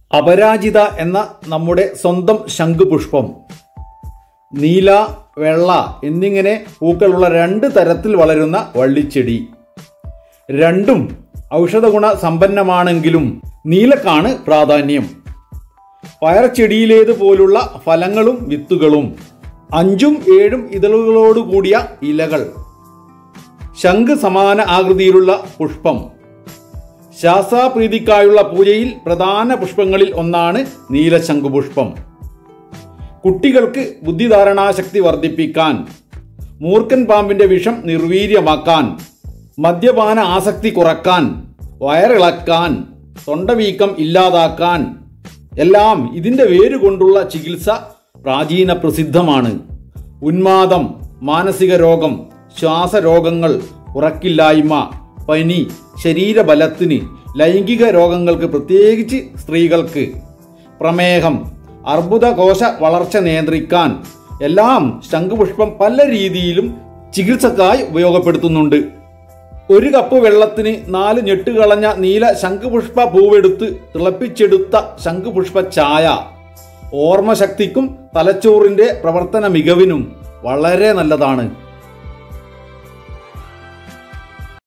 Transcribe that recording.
അപരാജിത എന്ന നമ്മുടെ സ്വന്തം ശംഖുപുഷ്പം നീല വെള്ള എന്നിങ്ങനെ പൂക്കളുള്ള രണ്ട് തരത്തിൽ വളരുന്ന വള്ളിച്ചെടി രണ്ടും ഔഷധഗുണ സമ്പന്നമാണെങ്കിലും നീലക്കാണ് പ്രാധാന്യം പയർച്ചെടിയിലേതുപോലുള്ള ഫലങ്ങളും വിത്തുകളും അഞ്ചും ഏഴും ഇതളുകളോടുകൂടിയ ഇലകൾ ശംഖ് സമാന ആകൃതിയിലുള്ള പുഷ്പം ശാസ്താപ്രീതിക്കായുള്ള പൂജയിൽ പ്രധാന പുഷ്പങ്ങളിൽ ഒന്നാണ് നീലശംഖുപുഷ്പം കുട്ടികൾക്ക് ബുദ്ധിധാരണാശക്തി വർദ്ധിപ്പിക്കാൻ മൂർഖൻ പാമ്പിന്റെ വിഷം നിർവീര്യമാക്കാൻ മദ്യപാന ആസക്തി കുറക്കാൻ വയറിളക്കാൻ തൊണ്ടവീക്കം ഇല്ലാതാക്കാൻ എല്ലാം ഇതിന്റെ വേരുകൊണ്ടുള്ള ചികിത്സ പ്രാചീന പ്രസിദ്ധമാണ് ഉന്മാദം മാനസിക രോഗം ശ്വാസരോഗങ്ങൾ ഉറക്കില്ലായ്മ പനി ശരീരബലത്തിന് ലൈംഗിക രോഗങ്ങൾക്ക് പ്രത്യേകിച്ച് സ്ത്രീകൾക്ക് പ്രമേഹം അർബുദകോശ വളർച്ച നിയന്ത്രിക്കാൻ എല്ലാം ശംഖുപുഷ്പം പല രീതിയിലും ചികിത്സക്കായി ഉപയോഗപ്പെടുത്തുന്നുണ്ട് ഒരു കപ്പ് വെള്ളത്തിന് നാല് ഞെട്ടുകളഞ്ഞ നീല ശംഖുപുഷ്പ പൂവെടുത്ത് തിളപ്പിച്ചെടുത്ത ശംഖുപുഷ്പ ചായ ഓർമ്മശക്തിക്കും തലച്ചോറിന്റെ പ്രവർത്തന മികവിനും വളരെ നല്ലതാണ്